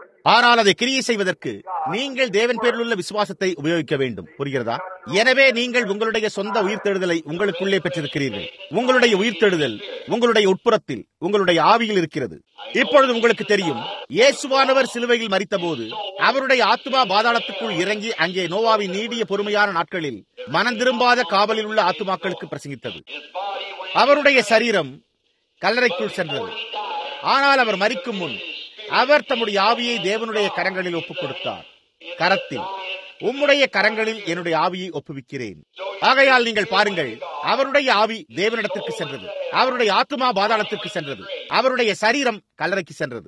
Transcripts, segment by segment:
ஆனால் அதை கிரியை செய்வதற்கு நீங்கள் தேவன் பேரில் உள்ள விசுவாசத்தை உபயோகிக்க வேண்டும் புரிகிறதா எனவே நீங்கள் உங்களுடைய சொந்த உயிர்த்தெழுதலை உங்களுக்குள்ளே பெற்றிருக்கிறீர்கள் உங்களுடைய உயிர்த்தெழுதல் உங்களுடைய உட்புறத்தில் உங்களுடைய ஆவியில் இருக்கிறது இப்பொழுது உங்களுக்கு தெரியும் இயேசுவானவர் சிலுவையில் மறித்தபோது அவருடைய ஆத்மா பாதாளத்துக்குள் இறங்கி அங்கே நோவாவின் நீடிய பொறுமையான நாட்களில் மனம் திரும்பாத காவலில் உள்ள ஆத்துமாக்களுக்கு பிரசங்கித்தது அவருடைய சரீரம் கல்லறைக்குள் சென்றது ஆனால் அவர் மறிக்கும் முன் அவர் தம்முடைய ஆவியை தேவனுடைய கரங்களில் ஒப்புக் கொடுத்தார் கரத்தில் உம்முடைய கரங்களில் என்னுடைய ஆவியை ஒப்புவிக்கிறேன் ஆகையால் நீங்கள் பாருங்கள் அவருடைய ஆவி தேவனிடத்திற்கு சென்றது அவருடைய ஆத்மா பாதாளத்திற்கு சென்றது அவருடைய சரீரம் கல்லறைக்கு சென்றது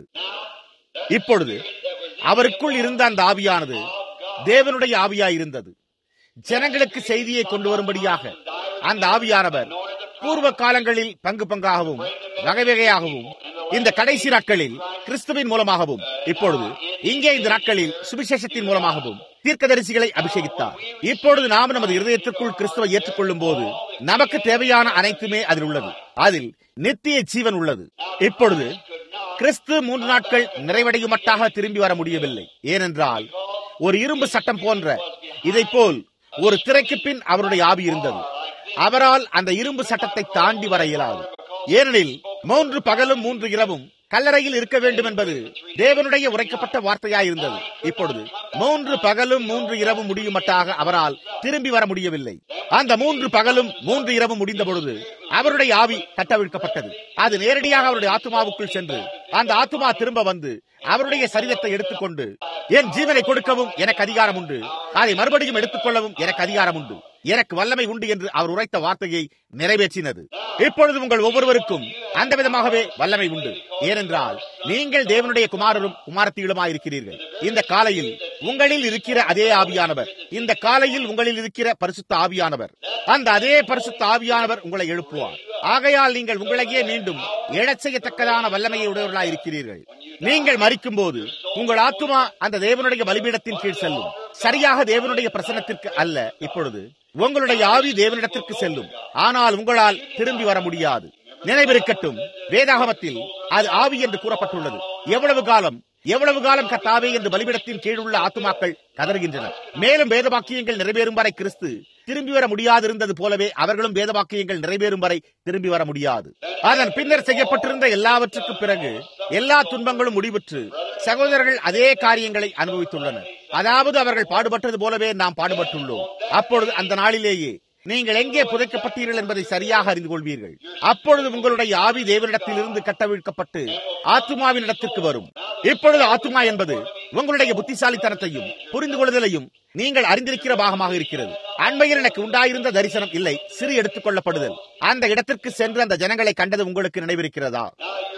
இப்பொழுது அவருக்குள் இருந்த அந்த ஆவியானது தேவனுடைய ஆவியாய் இருந்தது ஜனங்களுக்கு செய்தியை கொண்டு வரும்படியாக அந்த ஆவியானவர் பூர்வ காலங்களில் பங்கு பங்காகவும் வகை வகையாகவும் இந்த கடைசி நாட்களில் கிறிஸ்துவின் மூலமாகவும் இப்பொழுது இங்கே இந்த நாட்களில் சுவிசேஷத்தின் மூலமாகவும் தீர்க்கதரிசிகளை அபிஷேகித்தார் இப்பொழுது நாம் நமது இருதயத்திற்குள் கிறிஸ்துவை ஏற்றுக்கொள்ளும் போது நமக்கு தேவையான அனைத்துமே அதில் உள்ளது அதில் நித்திய ஜீவன் உள்ளது இப்பொழுது கிறிஸ்து மூன்று நாட்கள் நிறைவடையும் மட்டாக திரும்பி வர முடியவில்லை ஏனென்றால் ஒரு இரும்பு சட்டம் போன்ற இதை போல் ஒரு திரைக்கு பின் அவருடைய ஆவி இருந்தது அவரால் அந்த இரும்பு சட்டத்தை தாண்டி வர இயலாது ஏனெனில் மூன்று பகலும் மூன்று இரவும் கல்லறையில் இருக்க வேண்டும் என்பது தேவனுடைய உரைக்கப்பட்ட வார்த்தையாயிருந்தது இப்பொழுது மூன்று பகலும் மூன்று இரவும் முடியும் மட்டாக அவரால் திரும்பி வர முடியவில்லை அந்த மூன்று பகலும் மூன்று இரவும் முடிந்த பொழுது அவருடைய ஆவி தட்டவிழ்க்கப்பட்டது அது நேரடியாக அவருடைய ஆத்மாவுக்குள் சென்று அந்த ஆத்மா திரும்ப வந்து அவருடைய சரீரத்தை எடுத்துக்கொண்டு என் ஜீவனை கொடுக்கவும் எனக்கு அதிகாரம் உண்டு அதை மறுபடியும் எடுத்துக்கொள்ளவும் எனக்கு அதிகாரம் உண்டு எனக்கு வல்லமை உண்டு என்று அவர் உரைத்த வார்த்தையை நிறைவேற்றினது இப்பொழுது உங்கள் ஒவ்வொருவருக்கும் அந்த விதமாகவே வல்லமை உண்டு ஏனென்றால் நீங்கள் தேவனுடைய குமாரரும் குமாரத்திகளுமாயிருக்கிறீர்கள் இந்த காலையில் உங்களில் இருக்கிற அதே ஆவியானவர் இந்த காலையில் உங்களில் இருக்கிற பரிசுத்த ஆவியானவர் அந்த அதே பரிசுத்த ஆவியானவர் உங்களை எழுப்புவார் ஆகையால் நீங்கள் உங்களையே மீண்டும் எழச் செய்யத்தக்கதான வல்லமையை உடையவர்களாய் இருக்கிறீர்கள் நீங்கள் மறிக்கும் போது உங்கள் ஆத்துமா அந்த தேவனுடைய பலிபீடத்தின் கீழ் செல்லும் சரியாக தேவனுடைய பிரசனத்திற்கு அல்ல இப்பொழுது உங்களுடைய ஆவி தேவனிடத்திற்கு செல்லும் ஆனால் உங்களால் திரும்பி வர முடியாது நினைவிருக்கட்டும் வேதாகமத்தில் அது ஆவி என்று கூறப்பட்டுள்ளது எவ்வளவு காலம் எவ்வளவு காலம் கத்தாவே என்று பலிபிடத்தின் கீழுள்ள ஆத்துமாக்கள் கதறுகின்றனர் மேலும் வேதவாக்கியங்கள் நிறைவேறும் வரை கிறிஸ்து திரும்பி வர முடியாதிருந்தது போலவே அவர்களும் வேதவாக்கியங்கள் நிறைவேறும் வரை திரும்பி வர முடியாது அதன் பின்னர் செய்யப்பட்டிருந்த எல்லாவற்றுக்கும் பிறகு எல்லா துன்பங்களும் முடிவுற்று சகோதரர்கள் அதே காரியங்களை அனுபவித்துள்ளனர் அதாவது அவர்கள் பாடுபட்டது போலவே நாம் பாடுபட்டுள்ளோம் அப்பொழுது அந்த நாளிலேயே நீங்கள் எங்கே புதைக்கப்பட்டீர்கள் என்பதை சரியாக அறிந்து கொள்வீர்கள் அப்பொழுது உங்களுடைய ஆவி தேவனிடத்திலிருந்து கட்டவிழ்க்கப்பட்டு ஆத்துமாவின் இடத்திற்கு வரும் இப்பொழுது ஆத்துமா என்பது உங்களுடைய புத்திசாலித்தனத்தையும் புரிந்து கொள்ளுதலையும் நீங்கள் அறிந்திருக்கிற பாகமாக இருக்கிறது அண்மையில் எனக்கு உண்டாயிருந்த தரிசனம் இல்லை சிறு எடுத்துக் கொள்ளப்படுதல் அந்த இடத்திற்கு சென்று அந்த ஜனங்களை கண்டது உங்களுக்கு நினைவிருக்கிறதா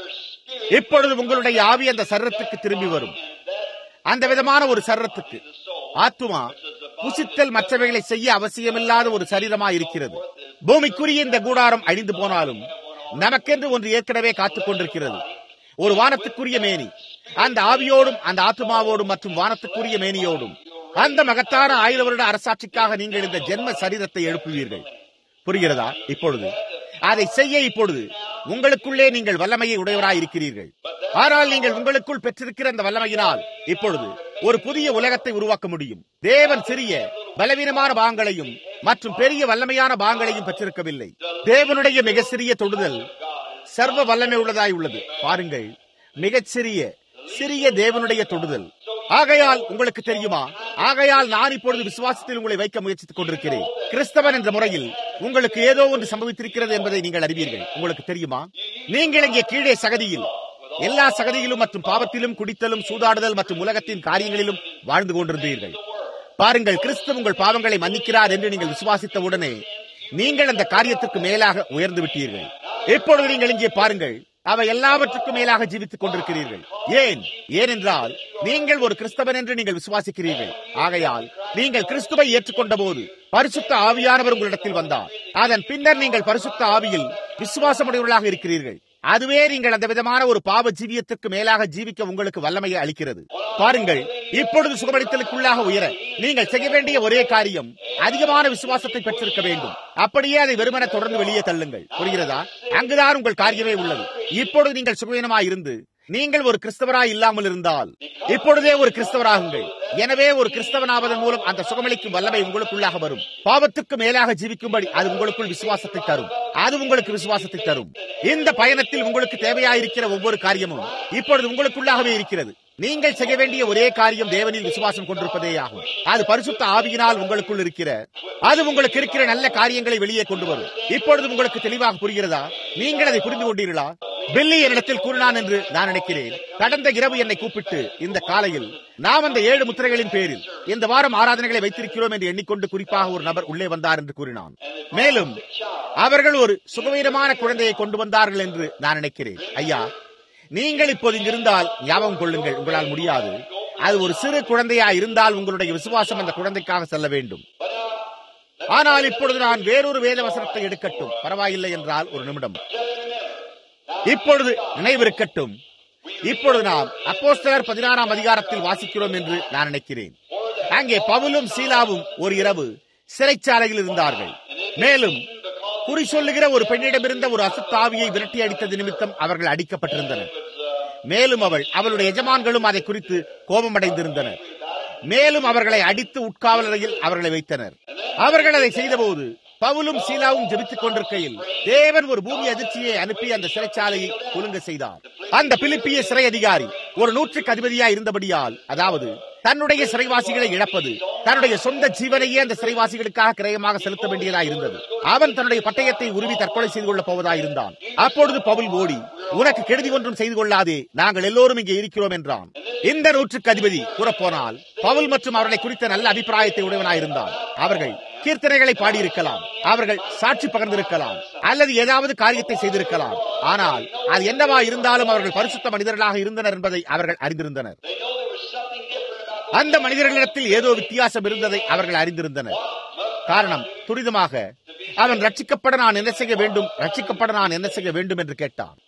இப்பொழுது உங்களுடைய ஆவி அந்த சரீரத்துக்கு திரும்பி வரும் அந்த விதமான ஒரு சரீரத்துக்கு ஆத்துமா புசித்தல் மற்றவைகளை செய்ய அவசியமில்லாத ஒரு சரீரமா இருக்கிறது பூமிக்குரிய இந்த கூடாரம் அழிந்து போனாலும் நமக்கென்று ஒன்று ஏற்கனவே காத்துக் கொண்டிருக்கிறது ஒரு வானத்துக்குரிய மேனி அந்த ஆவியோடும் அந்த ஆத்மாவோடும் மற்றும் வானத்துக்குரிய மேனியோடும் அந்த மகத்தான ஆயுத வருட அரசாட்சிக்காக நீங்கள் இந்த ஜென்ம சரீரத்தை எழுப்புவீர்கள் புரிகிறதா இப்பொழுது அதை செய்ய இப்பொழுது உங்களுக்குள்ளே நீங்கள் வல்லமையை உடையவராய் இருக்கிறீர்கள் ஆனால் நீங்கள் உங்களுக்குள் பெற்றிருக்கிற அந்த வல்லமையினால் இப்பொழுது ஒரு புதிய உலகத்தை உருவாக்க முடியும் தேவன் சிறிய பலவீனமான பாகங்களையும் மற்றும் பெரிய வல்லமையான பாகங்களையும் பெற்றிருக்கவில்லை தேவனுடைய மிக சிறிய தொடுதல் சர்வ வல்லமை உள்ளதாய் உள்ளது பாருங்கள் மிகச் சிறிய சிறிய தேவனுடைய தொடுதல் ஆகையால் உங்களுக்கு தெரியுமா ஆகையால் நான் இப்பொழுது விசுவாசத்தில் உங்களை வைக்க முயற்சித்துக் கொண்டிருக்கிறேன் கிறிஸ்தவன் என்ற முறையில் உங்களுக்கு ஏதோ ஒன்று சம்பவித்திருக்கிறது என்பதை நீங்கள் அறிவீர்கள் உங்களுக்கு தெரியுமா நீங்கள் இங்கே கீழே சகதியில் எல்லா சகதியிலும் மற்றும் பாவத்திலும் குடித்தலும் சூதாடுதல் மற்றும் உலகத்தின் காரியங்களிலும் வாழ்ந்து கொண்டிருந்தீர்கள் பாருங்கள் கிறிஸ்து உங்கள் பாவங்களை மன்னிக்கிறார் என்று நீங்கள் விசுவாசித்த உடனே நீங்கள் அந்த காரியத்திற்கு மேலாக உயர்ந்து விட்டீர்கள் இப்பொழுது நீங்கள் இங்கே பாருங்கள் அவை எல்லாவற்றுக்கும் மேலாக ஜீவித்துக் கொண்டிருக்கிறீர்கள் ஏன் ஏனென்றால் நீங்கள் ஒரு கிறிஸ்தவன் என்று நீங்கள் விசுவாசிக்கிறீர்கள் ஆகையால் நீங்கள் கிறிஸ்துவை ஏற்றுக்கொண்ட போது பரிசுத்த ஆவியானவர் உங்களிடத்தில் வந்தார் அதன் பின்னர் நீங்கள் பரிசுத்த ஆவியில் விசுவாசமுடையவர்களாக இருக்கிறீர்கள் அதுவே நீங்கள் அந்த விதமான ஒரு பாவ ஜீவியத்திற்கு மேலாக ஜீவிக்க உங்களுக்கு வல்லமையை அளிக்கிறது பாருங்கள் இப்பொழுது சுகமளித்தலுக்குள்ளாக உயர நீங்கள் செய்ய வேண்டிய ஒரே காரியம் அதிகமான விசுவாசத்தை பெற்றிருக்க வேண்டும் அப்படியே அதை வெறுமன தொடர்ந்து வெளியே தள்ளுங்கள் புரிகிறதா அங்குதான் உங்கள் காரியமே உள்ளது இப்பொழுது நீங்கள் சுகவீனமாய் இருந்து நீங்கள் ஒரு கிறிஸ்தவராய் இல்லாமல் இருந்தால் இப்பொழுதே ஒரு கிறிஸ்தவராகுங்கள் எனவே ஒரு கிறிஸ்தவனாவதன் மூலம் அந்த சுகமளிக்கும் வல்லமை உங்களுக்குள்ளாக வரும் பாவத்துக்கு மேலாக ஜீவிக்கும்படி அது உங்களுக்குள் விசுவாசத்தை தரும் அது உங்களுக்கு விசுவாசத்தை தரும் இந்த பயணத்தில் உங்களுக்கு தேவையாயிருக்கிற ஒவ்வொரு காரியமும் இப்பொழுது உங்களுக்குள்ளாகவே இருக்கிறது நீங்கள் செய்ய வேண்டிய ஒரே காரியம் தேவனில் விசுவாசம் கொண்டிருப்பதே ஆகும் அது பரிசுத்த ஆவியினால் உங்களுக்குள் இருக்கிற அது உங்களுக்கு இருக்கிற நல்ல காரியங்களை வெளியே கொண்டு வரும் இப்பொழுது உங்களுக்கு தெளிவாக புரிகிறதா நீங்கள் அதை புரிந்து கொண்டீர்களா பில்லி என்னிடத்தில் கூறினான் என்று நான் நினைக்கிறேன் கடந்த இரவு என்னை கூப்பிட்டு இந்த காலையில் நாம் அந்த ஏழு முத்திரைகளின் பேரில் இந்த வாரம் ஆராதனைகளை வைத்திருக்கிறோம் என்று எண்ணிக்கொண்டு குறிப்பாக ஒரு நபர் உள்ளே வந்தார் என்று கூறினான் மேலும் அவர்கள் ஒரு சுகவீரமான குழந்தையை கொண்டு வந்தார்கள் என்று நான் நினைக்கிறேன் ஐயா நீங்கள் இப்போது இங்கு இருந்தால் ஞாபகம் கொள்ளுங்கள் உங்களால் முடியாது அது ஒரு சிறு குழந்தையா இருந்தால் உங்களுடைய விசுவாசம் அந்த குழந்தைக்காக செல்ல வேண்டும் ஆனால் இப்பொழுது நான் வேறொரு வேத வசனத்தை எடுக்கட்டும் பரவாயில்லை என்றால் ஒரு நிமிடம் இப்பொழுது நினைவிருக்கட்டும் இப்பொழுது நாம் அப்போஸ்தலர் பதினாறாம் அதிகாரத்தில் வாசிக்கிறோம் என்று நான் நினைக்கிறேன் அங்கே பவுலும் சீலாவும் ஒரு இரவு சிறைச்சாலையில் இருந்தார்கள் மேலும் குறி சொல்லுகிற ஒரு பெண்ணிடமிருந்த ஒரு அசுத்தாவியை விரட்டி அடித்தது நிமித்தம் அவர்கள் அடிக்கப்பட்டிருந்தனர் மேலும் அவள் அவளுடைய எஜமான்களும் அதை குறித்து கோபமடைந்திருந்தனர் மேலும் அவர்களை அடித்து உட்காவலறையில் அவர்களை வைத்தனர் அவர்கள் அதை செய்தபோது பவுலும் சீலாவும் ஜெபித்துக் கொண்டிருக்கையில் தேவன் ஒரு பூமி அதிர்ச்சியை அனுப்பி அந்த சிறைச்சாலையை குலுங்க செய்தார் அந்த பிலிப்பிய சிறை அதிகாரி ஒரு நூற்றுக்கு அதிபதியா இருந்தபடியால் அதாவது தன்னுடைய சிறைவாசிகளை இழப்பது தன்னுடைய சொந்த ஜீவனையே அந்த சிறைவாசிகளுக்காக கிரயமாக செலுத்த வேண்டியதா இருந்தது அவன் தன்னுடைய பட்டயத்தை உருவி தற்கொலை செய்து கொள்ளப் போவதா இருந்தான் அப்பொழுது பவுல் ஓடி உனக்கு கெடுதி ஒன்றும் செய்து கொள்ளாதே நாங்கள் எல்லோரும் இங்கே இருக்கிறோம் என்றான் இந்த நூற்றுக்கு அதிபதி கூறப்போனால் பவுல் மற்றும் அவர்களை குறித்த நல்ல அபிப்பிராயத்தை உடையவனாயிருந்தான் அவர்கள் கீர்த்தனைகளை பாடியிருக்கலாம் அவர்கள் சாட்சி பகர்ந்திருக்கலாம் அல்லது ஏதாவது காரியத்தை செய்திருக்கலாம் ஆனால் அது என்னவா இருந்தாலும் அவர்கள் பரிசுத்த மனிதர்களாக இருந்தனர் என்பதை அவர்கள் அறிந்திருந்தனர் அந்த மனிதர்களிடத்தில் ஏதோ வித்தியாசம் இருந்ததை அவர்கள் அறிந்திருந்தனர் காரணம் துரிதமாக அவன் ரட்சிக்கப்பட நான் என்ன செய்ய வேண்டும் ரட்சிக்கப்பட நான் என்ன செய்ய வேண்டும் என்று கேட்டான்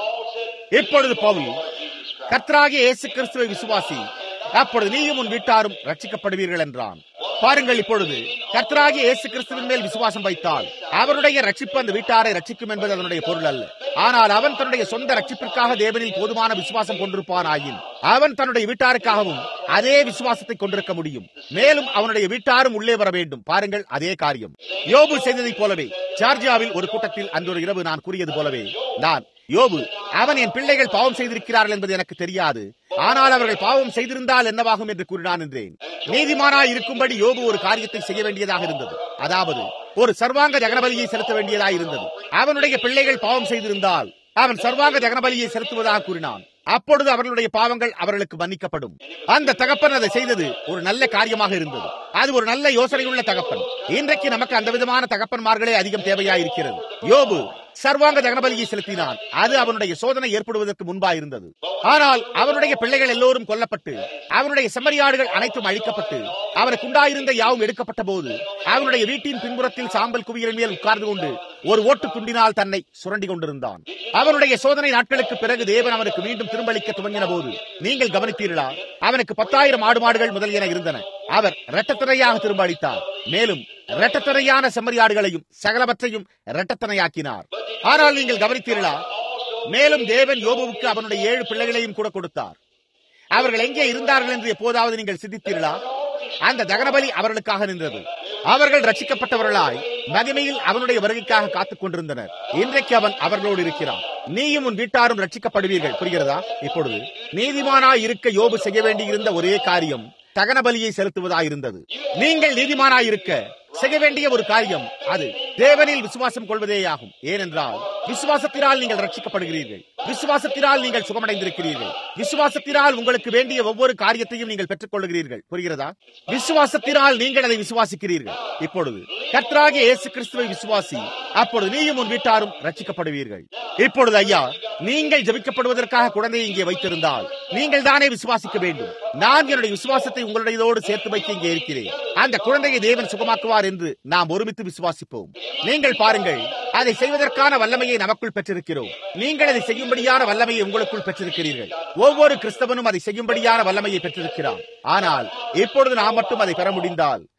இப்பொழுது பவுல் கர்த்தராகிய இயேசு கிறிஸ்துவை விசுவாசி அப்பொழுது நீயும் உன் வீட்டாரும் ரட்சிக்கப்படுவீர்கள் என்றான் பாருங்கள் இப்பொழுது கர்த்தராகிய இயேசு கிறிஸ்துவின் மேல் விசுவாசம் வைத்தால் அவருடைய ரட்சிப்பு அந்த வீட்டாரை ரட்சிக்கும் என்பது அதனுடைய பொருள் அல்ல ஆனால் அவன் தன்னுடைய சொந்த ரட்சிப்பிற்காக தேவனில் போதுமான விசுவாசம் கொண்டிருப்பான் ஆயின் அவன் தன்னுடைய வீட்டாருக்காகவும் அதே விசுவாசத்தை கொண்டிருக்க முடியும் மேலும் அவனுடைய வீட்டாரும் உள்ளே வர வேண்டும் பாருங்கள் அதே காரியம் யோபு செய்ததைப் போலவே ஜார்ஜியாவில் ஒரு கூட்டத்தில் அன்று ஒரு இரவு நான் கூறியது போலவே நான் யோபு அவன் என் பிள்ளைகள் பாவம் செய்திருக்கிறார்கள் என்பது எனக்கு தெரியாது ஆனால் அவர்கள் பாவம் செய்திருந்தால் என்னவாகும் என்று கூறினான் என்றேன் நீதிமானாய் இருக்கும்படி யோபு ஒரு காரியத்தை செய்ய வேண்டியதாக இருந்தது அதாவது ஒரு சர்வாங்க ஜகனபலியை செலுத்த வேண்டியதாக இருந்தது அவனுடைய பிள்ளைகள் பாவம் செய்திருந்தால் அவன் சர்வாங்க ஜகனபலியை செலுத்துவதாக கூறினான் அப்பொழுது அவர்களுடைய பாவங்கள் அவர்களுக்கு மன்னிக்கப்படும் அந்த தகப்பன் அதை செய்தது ஒரு நல்ல காரியமாக இருந்தது அது ஒரு நல்ல யோசனையுள்ள தகப்பன் இன்றைக்கு நமக்கு அந்த விதமான தகப்பன்மார்களே அதிகம் தேவையாயிருக்கிறது யோபு சர்வாங்க தகனபலியை செலுத்தினான் அது அவனுடைய சோதனை ஏற்படுவதற்கு முன்பா இருந்தது ஆனால் அவனுடைய பிள்ளைகள் எல்லோரும் கொல்லப்பட்டு அவனுடைய செம்மறியாடுகள் அனைத்தும் அழிக்கப்பட்டு அவனுக்கு உண்டாயிருந்த யாவும் எடுக்கப்பட்ட போது அவனுடைய வீட்டின் பின்புறத்தில் சாம்பல் குவியலின் மேல் உட்கார்ந்து கொண்டு ஒரு ஓட்டு குண்டினால் தன்னை சுரண்டி கொண்டிருந்தான் அவனுடைய சோதனை நாட்களுக்கு பிறகு தேவன் அவனுக்கு மீண்டும் திரும்பளிக்க துவங்கின போது நீங்கள் கவனித்தீர்களா அவனுக்கு பத்தாயிரம் ஆடு மாடுகள் முதலியன இருந்தன அவர் இரட்டத்தனையாக திரும்ப அளித்தார் மேலும் இரட்டத்தனையான செம்மறியாடுகளையும் சகலவற்றையும் இரட்டத்தனையாக்கினார் ஆனால் நீங்கள் கவனித்தீர்களா மேலும் தேவன் யோபுவுக்கு அவனுடைய ஏழு பிள்ளைகளையும் கூட கொடுத்தார் அவர்கள் எங்கே இருந்தார்கள் என்று எப்போதாவது நீங்கள் சிந்தித்தீர்களா அந்த தகனபலி அவர்களுக்காக நின்றது அவர்கள் ரட்சிக்கப்பட்டவர்களாய் மகிமையில் அவனுடைய வருகைக்காக காத்துக் கொண்டிருந்தனர் இன்றைக்கு அவன் அவர்களோடு இருக்கிறான் நீயும் உன் வீட்டாரும் ரட்சிக்கப்படுவீர்கள் புரிகிறதா இப்பொழுது நீதிமானாய் இருக்க யோபு செய்ய வேண்டியிருந்த ஒரே காரியம் தகன பலியை செலுத்துவதாயிருந்தது நீங்கள் நீதிமானாயிருக்க செய்ய வேண்டிய ஒரு காரியம் அது தேவனில் விசுவாசம் கொள்வதேயாகும் ஏனென்றால் விசுவாசத்தினால் நீங்கள் ரட்சிக்கப்படுகிறீர்கள் விசுவாசத்தினால் நீங்கள் சுகமடைந்திருக்கிறீர்கள் விசுவாசத்தினால் உங்களுக்கு வேண்டிய ஒவ்வொரு காரியத்தையும் நீங்கள் பெற்றுக் கொள்கிறீர்கள் புரிகிறதா விசுவாசத்தினால் நீங்கள் அதை விசுவாசிக்கிறீர்கள் இப்பொழுது கர்த்தராகிய இயேசு கிறிஸ்துவை விசுவாசி அப்பொழுது நீயும் உன் வீட்டாரும் ரட்சிக்கப்படுவீர்கள் இப்பொழுது ஐயா நீங்கள் ஜபிக்கப்படுவதற்காக குழந்தையை இங்கே வைத்திருந்தால் நீங்கள் தானே விசுவாசிக்க வேண்டும் நான் என்னுடைய விசுவாசத்தை உங்களுடையதோடு சேர்த்து வைக்க இங்கே இருக்கிறேன் அந்த குழந்தையை தேவன் சுகமாக்குவார் என்று நாம் ஒருமித்து விசுவாசிப்போம் நீங்கள் பாருங்கள் அதை செய்வதற்கான வல்லமையை நமக்குள் பெற்றிருக்கிறோம் நீங்கள் அதை செய்யும்படியான வல்லமையை உங்களுக்குள் பெற்றிருக்கிறீர்கள் ஒவ்வொரு கிறிஸ்தவனும் அதை செய்யும்படியான வல்லமையை பெற்றிருக்கிறான் ஆனால் இப்பொழுது நாம் மட்டும் அதை பெற முடிந்தால்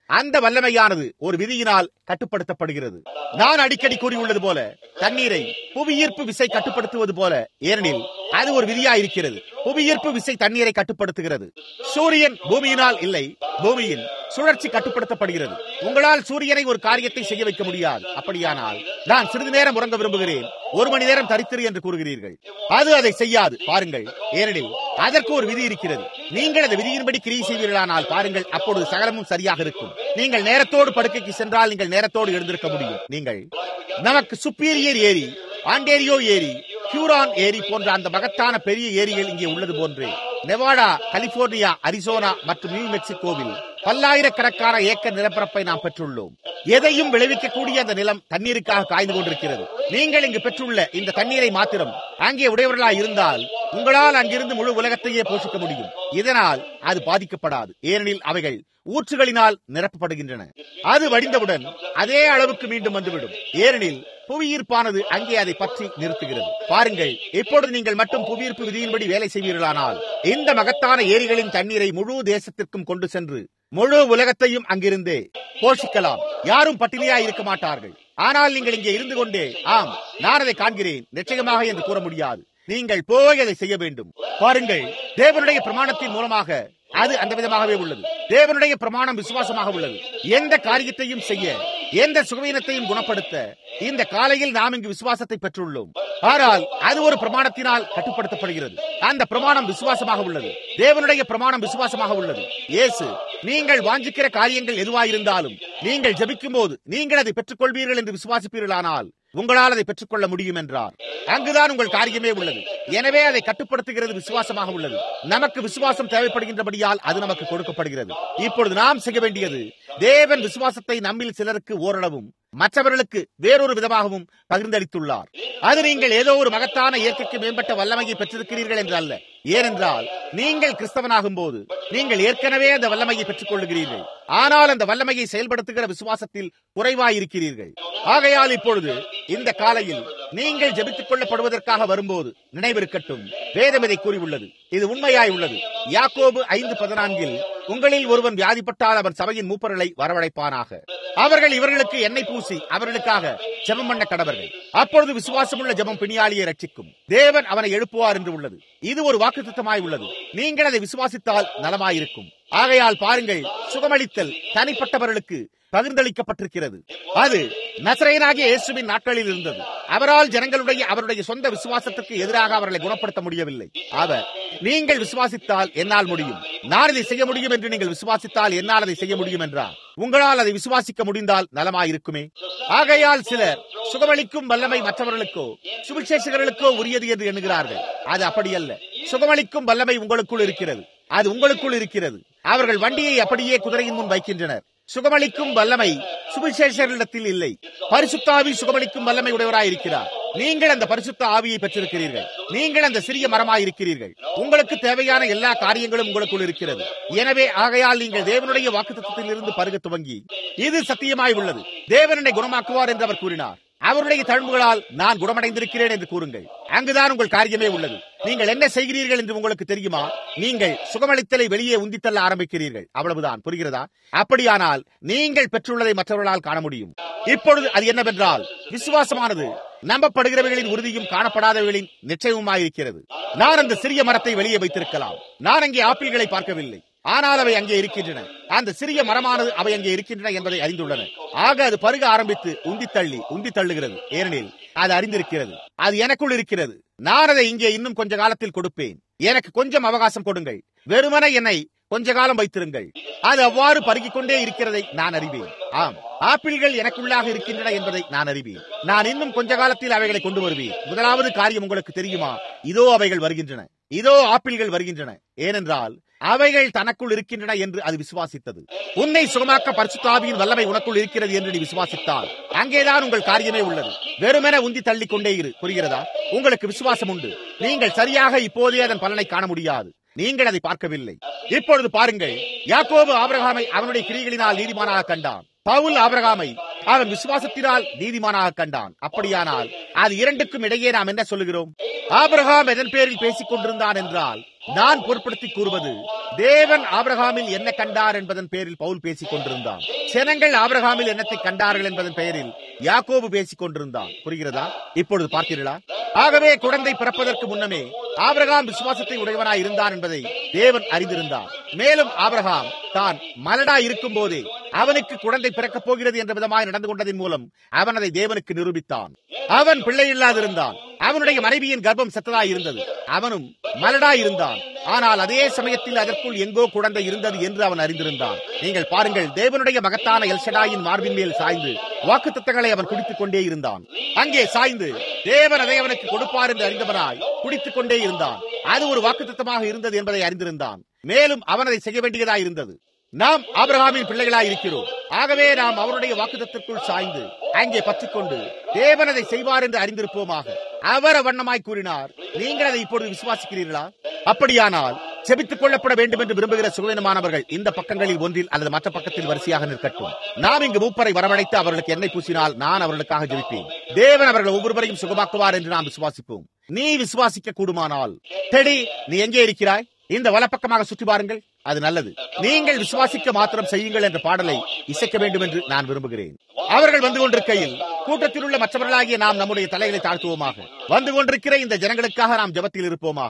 அந்த வல்லமையானது ஒரு விதியினால் கட்டுப்படுத்தப்படுகிறது நான் அடிக்கடி கூறியுள்ளது போல தண்ணீரை புவியீர்ப்பு விசை கட்டுப்படுத்துவது போல ஏனெனில் அது ஒரு விதியா இருக்கிறது புவியீர்ப்பு விசை தண்ணீரை கட்டுப்படுத்துகிறது சூரியன் பூமியினால் இல்லை பூமியின் சுழற்சி கட்டுப்படுத்தப்படுகிறது உங்களால் சூரியனை ஒரு காரியத்தை செய்ய வைக்க முடியாது அப்படியானால் நான் சிறிது நேரம் உறங்க விரும்புகிறேன் ஒரு மணி நேரம் தரித்திரு என்று கூறுகிறீர்கள் அது அதை செய்யாது பாருங்கள் ஏனெனில் அதற்கு ஒரு விதி இருக்கிறது நீங்கள் அந்த விதியின்படி கிரியை செய்வீர்களானால் பாருங்கள் அப்பொழுது சகலமும் சரியாக இருக்கும் நீங்கள் நேரத்தோடு படுக்கைக்கு சென்றால் நீங்கள் நேரத்தோடு எழுந்திருக்க முடியும் நீங்கள் நமக்கு சுப்பீரியர் ஏரி ஆண்டேரியோ ஏரி ஹியூரான் ஏரி போன்ற அந்த மகத்தான பெரிய ஏரிகள் இங்கே உள்ளது போன்றே நெவாடா கலிபோர்னியா அரிசோனா மற்றும் நியூ மெக்சிகோவில் பல்லாயிரக்கணக்கான ஏக்கர் நிலப்பரப்பை நாம் பெற்றுள்ளோம் எதையும் விளைவிக்கக்கூடிய அந்த நிலம் தண்ணீருக்காக காய்ந்து கொண்டிருக்கிறது நீங்கள் இங்கு பெற்றுள்ள இந்த தண்ணீரை மாத்திரம் அங்கே உடையவர்களாய் இருந்தால் உங்களால் அங்கிருந்து முழு உலகத்தையே போஷிக்க முடியும் இதனால் அது பாதிக்கப்படாது ஏனெனில் அவைகள் ஊற்றுகளினால் நிரப்பப்படுகின்றன அது வடிந்தவுடன் அதே அளவுக்கு மீண்டும் வந்துவிடும் ஏனெனில் புவியீர்ப்பானது அங்கே அதை பற்றி நிறுத்துகிறது பாருங்கள் இப்பொழுது நீங்கள் மட்டும் புவியீர்ப்பு விதியின்படி வேலை செய்வீர்களானால் இந்த மகத்தான ஏரிகளின் தண்ணீரை முழு தேசத்திற்கும் கொண்டு சென்று முழு உலகத்தையும் அங்கிருந்தே போஷிக்கலாம் யாரும் பட்டினியா இருக்க மாட்டார்கள் ஆனால் நீங்கள் இங்கே இருந்து கொண்டே ஆம் நான் அதை காண்கிறேன் நிச்சயமாக என்று கூற முடியாது நீங்கள் போய் அதை செய்ய வேண்டும் பாருங்கள் தேவனுடைய பிரமாணத்தின் மூலமாக அது அந்த விதமாகவே உள்ளது தேவனுடைய பிரமாணம் விசுவாசமாக உள்ளது எந்த காரியத்தையும் செய்ய எந்த சுகவீனத்தையும் குணப்படுத்த இந்த காலையில் நாம் இங்கு விசுவாசத்தை பெற்றுள்ளோம் ஆனால் அது ஒரு பிரமாணத்தினால் கட்டுப்படுத்தப்படுகிறது அந்த பிரமாணம் விசுவாசமாக உள்ளது தேவனுடைய பிரமாணம் விசுவாசமாக உள்ளது இயேசு நீங்கள் வாஞ்சிக்கிற காரியங்கள் எதுவாயிருந்தாலும் நீங்கள் ஜபிக்கும் போது நீங்கள் அதை பெற்றுக்கொள்வீர்கள் என்று விசுவாசிப்பீர்களானால் உங்களால் அதை பெற்றுக்கொள்ள முடியும் என்றார் அங்குதான் உங்கள் காரியமே உள்ளது எனவே அதை கட்டுப்படுத்துகிறது விசுவாசமாக உள்ளது நமக்கு விசுவாசம் தேவைப்படுகின்றபடியால் அது நமக்கு கொடுக்கப்படுகிறது இப்பொழுது நாம் செய்ய வேண்டியது தேவன் விசுவாசத்தை நம்மில் சிலருக்கு ஓரளவும் மற்றவர்களுக்கு வேறொரு விதமாகவும் பகிர்ந்தளித்துள்ளார் அது நீங்கள் ஏதோ ஒரு மகத்தான இயற்கைக்கு மேம்பட்ட வல்லமையை பெற்றிருக்கிறீர்கள் என்று அல்ல ஏனென்றால் நீங்கள் கிறிஸ்தவனாகும் போது நீங்கள் ஏற்கனவே அந்த வல்லமையை பெற்றுக் கொள்ளுகிறீர்கள் ஆனால் அந்த வல்லமையை செயல்படுத்துகிற விசுவாசத்தில் குறைவாயிருக்கிறீர்கள் ஆகையால் இப்பொழுது இந்த காலையில் நீங்கள் ஜெபித்துக் கொள்ளப்படுவதற்காக வரும்போது நினைவிருக்கட்டும் வேதம் இதை கூறியுள்ளது இது உண்மையாய் உள்ளது யாக்கோபு ஐந்து பதினான்கில் உங்களில் ஒருவன் வியாதிப்பட்டால் அவன் சபையின் மூப்பர்களை வரவழைப்பானாக அவர்கள் இவர்களுக்கு எண்ணெய் பூசி அவர்களுக்காக ஜெபம் பண்ண கடவர்கள் அப்பொழுது விசுவாசமுள்ள ஜெபம் பிணியாளியை ரட்சிக்கும் தேவன் அவனை எழுப்புவார் என்று உள்ளது இது ஒரு வாக்குத்தமாய் உள்ளது நீங்கள் அதை விசுவாசித்தால் நலமாயிருக்கும் ஆகையால் பாருங்கள் சுகமளித்தல் தனிப்பட்டவர்களுக்கு பகிர்ந்தளிக்கப்பட்டிருக்கிறது அது நசரேனாகிய இயேசுவின் நாட்களில் இருந்தது அவரால் ஜனங்களுடைய அவருடைய சொந்த விசுவாசத்துக்கு எதிராக அவர்களை குணப்படுத்த முடியவில்லை அவர் நீங்கள் விசுவாசித்தால் என்னால் முடியும் நான் இதை செய்ய முடியும் என்று நீங்கள் விசுவாசித்தால் என்னால் அதை செய்ய முடியும் என்றார் உங்களால் அதை விசுவாசிக்க முடிந்தால் நலமாயிருக்குமே ஆகையால் சிலர் சுகமளிக்கும் வல்லமை மற்றவர்களுக்கோ சுவிசேஷகர்களுக்கோ உரியது என்று எண்ணுகிறார்கள் அது அப்படியல்ல சுகமளிக்கும் வல்லமை உங்களுக்குள் இருக்கிறது அது உங்களுக்குள் இருக்கிறது அவர்கள் வண்டியை அப்படியே குதிரையின் முன் வைக்கின்றனர் சுகமளிக்கும் வல்லமை சுவிசேஷரிடத்தில் இல்லை பரிசுத்தாவி சுகமளிக்கும் வல்லமை உடையவராய் இருக்கிறார் நீங்கள் அந்த பரிசுத்த ஆவியை பெற்றிருக்கிறீர்கள் நீங்கள் அந்த சிறிய மரமாய் இருக்கிறீர்கள் உங்களுக்கு தேவையான எல்லா காரியங்களும் உங்களுக்குள் இருக்கிறது எனவே ஆகையால் நீங்கள் தேவனுடைய வாக்குத்தத்தில் இருந்து பருக துவங்கி இது சத்தியமாய் உள்ளது தேவனனை குணமாக்குவார் என்று அவர் கூறினார் அவருடைய தழும்புகளால் நான் குணமடைந்திருக்கிறேன் என்று கூறுங்கள் அங்குதான் உங்கள் காரியமே உள்ளது நீங்கள் என்ன செய்கிறீர்கள் என்று உங்களுக்கு தெரியுமா நீங்கள் சுகமளித்தலை வெளியே உந்தித்தள்ள ஆரம்பிக்கிறீர்கள் அவ்வளவுதான் புரிகிறதா அப்படியானால் நீங்கள் பெற்றுள்ளதை மற்றவர்களால் காண முடியும் இப்பொழுது அது என்னவென்றால் விசுவாசமானது நம்பப்படுகிறவர்களின் உறுதியும் காணப்படாதவர்களின் நிச்சயமுமாயிருக்கிறது நான் அந்த சிறிய மரத்தை வெளியே வைத்திருக்கலாம் நான் அங்கே ஆப்பிள்களை பார்க்கவில்லை ஆனால் அவை அங்கே இருக்கின்றன அந்த சிறிய மரமானது அவை அங்கே இருக்கின்றன என்பதை அறிந்துள்ளன ஆக அது பருக ஆரம்பித்து உந்தி தள்ளி உந்தி தள்ளுகிறது ஏனெனில் அது அறிந்திருக்கிறது அது எனக்குள் இருக்கிறது நான் அதை இங்கே இன்னும் கொஞ்ச காலத்தில் கொடுப்பேன் எனக்கு கொஞ்சம் அவகாசம் கொடுங்கள் வெறுமன என்னை கொஞ்ச காலம் வைத்திருங்கள் அது அவ்வாறு பருகிக் கொண்டே இருக்கிறதை நான் அறிவேன் ஆம் ஆப்பிள்கள் எனக்குள்ளாக இருக்கின்றன என்பதை நான் அறிவேன் நான் இன்னும் கொஞ்ச காலத்தில் அவைகளை கொண்டு வருவேன் முதலாவது காரியம் உங்களுக்கு தெரியுமா இதோ அவைகள் வருகின்றன இதோ ஆப்பிள்கள் வருகின்றன ஏனென்றால் அவைகள் தனக்குள் இருக்கின்றன என்று அது விசுவாசித்தது உன்னை சுகமாக்க பரிசுத்தாவியின் வல்லமை உனக்குள் இருக்கிறது என்று நீ விசுவாசித்தால் அங்கேதான் உங்கள் காரியமே உள்ளது வெறுமென உந்தி தள்ளி கொண்டே இரு புரிகிறதா உங்களுக்கு விசுவாசம் உண்டு நீங்கள் சரியாக இப்போதே அதன் பலனை காண முடியாது நீங்கள் அதை பார்க்கவில்லை இப்பொழுது பாருங்கள் யாக்கோபு ஆபிரகாமை அவனுடைய கிரிகளினால் நீதிமானாக கண்டான் பவுல் ஆபிரகாமை அவன் விசுவாசத்தினால் நீதிமானாக கண்டான் அப்படியானால் அது இரண்டுக்கும் இடையே நாம் என்ன சொல்லுகிறோம் ஆபிரகாம் எதன் பேரில் பேசிக் கொண்டிருந்தான் என்றால் நான் பொருட்படுத்தி கூறுவது தேவன் ஆபிரகாமில் என்ன கண்டார் என்பதன் பெயரில் பவுல் பேசிக் கொண்டிருந்தான் ஜனங்கள் ஆபிரகாமில் என்னத்தை கண்டார்கள் என்பதன் பெயரில் யாக்கோபு பேசிக் கொண்டிருந்தான் புரிகிறதா இப்பொழுது பார்த்தீர்களா ஆகவே குழந்தை பிறப்பதற்கு முன்னமே ஆபிரகாம் விசுவாசத்தை உடையவனாய் இருந்தான் என்பதை தேவன் அறிந்திருந்தார் மேலும் ஆபிரகாம் தான் மலடா இருக்கும் போதே அவனுக்கு குழந்தை பிறக்கப் போகிறது என்ற விதமாய் நடந்து கொண்டதன் மூலம் அவன் அதை தேவனுக்கு நிரூபித்தான் அவன் பிள்ளை இல்லாதிருந்தான் அவனுடைய மனைவியின் கர்ப்பம் செத்ததாய் இருந்தது அவனும் மலடாய் இருந்தான் ஆனால் அதே சமயத்தில் அதற்குள் எங்கோ குழந்தை இருந்தது என்று அவன் அறிந்திருந்தான் நீங்கள் பாருங்கள் தேவனுடைய மகத்தான எல்ஷடாயின் மார்பின் மேல் சாய்ந்து வாக்கு தத்தங்களை அவன் குடித்துக் கொண்டே இருந்தான் அங்கே சாய்ந்து தேவன் அதை அவனுக்கு கொடுப்பார் என்று அறிந்தவனாய் குடித்துக் கொண்டே இருந்தான் அது ஒரு வாக்குத்தத்தமாக இருந்தது என்பதை அறிந்திருந்தான் மேலும் அவன் அதை செய்ய வேண்டியதாய் இருந்தது நாம் ஆபிரகாமின் பிள்ளைகளாய் இருக்கிறோம் ஆகவே நாம் அவருடைய வாக்குத்தத்திற்குள் சாய்ந்து அங்கே பற்றிக்கொண்டு தேவன் அதை செய்வார் என்று அறிந்திருப்போமாக அவர் வண்ணமாய் கூறினார் நீங்கள் அதை இப்பொழுது விசுவாசிக்கிறீர்களா அப்படியானால் செபித்துக் கொள்ளப்பட வேண்டும் என்று விரும்புகிற சுகவீனமானவர்கள் இந்த பக்கங்களில் ஒன்றில் அல்லது மற்ற பக்கத்தில் வரிசையாக நிற்கட்டும் நாம் இங்கு மூப்பரை வரவழைத்து அவர்களுக்கு எண்ணெய் பூசினால் நான் அவர்களுக்காக ஜெபிப்பேன் தேவன் அவர்கள் ஒவ்வொருவரையும் சுகமாக்குவார் என்று நாம் விசுவாசிப்போம் நீ விசுவாசிக்க கூடுமானால் டெடி நீ எங்கே இருக்கிறாய் இந்த வலப்பக்கமாக சுற்றி பாருங்கள் அது நல்லது நீங்கள் விசுவாசிக்க மாத்திரம் செய்யுங்கள் என்ற பாடலை இசைக்க வேண்டும் என்று நான் விரும்புகிறேன் அவர்கள் வந்து கொண்டிருக்கையில் கூட்டத்தில் உள்ள மற்றவர்களாகிய நாம் நம்முடைய தலைகளை தாழ்த்துவோமாக வந்து கொண்டிருக்கிற இந்த ஜனங்களுக்காக நாம் ஜபத்தில் இருப்போமாக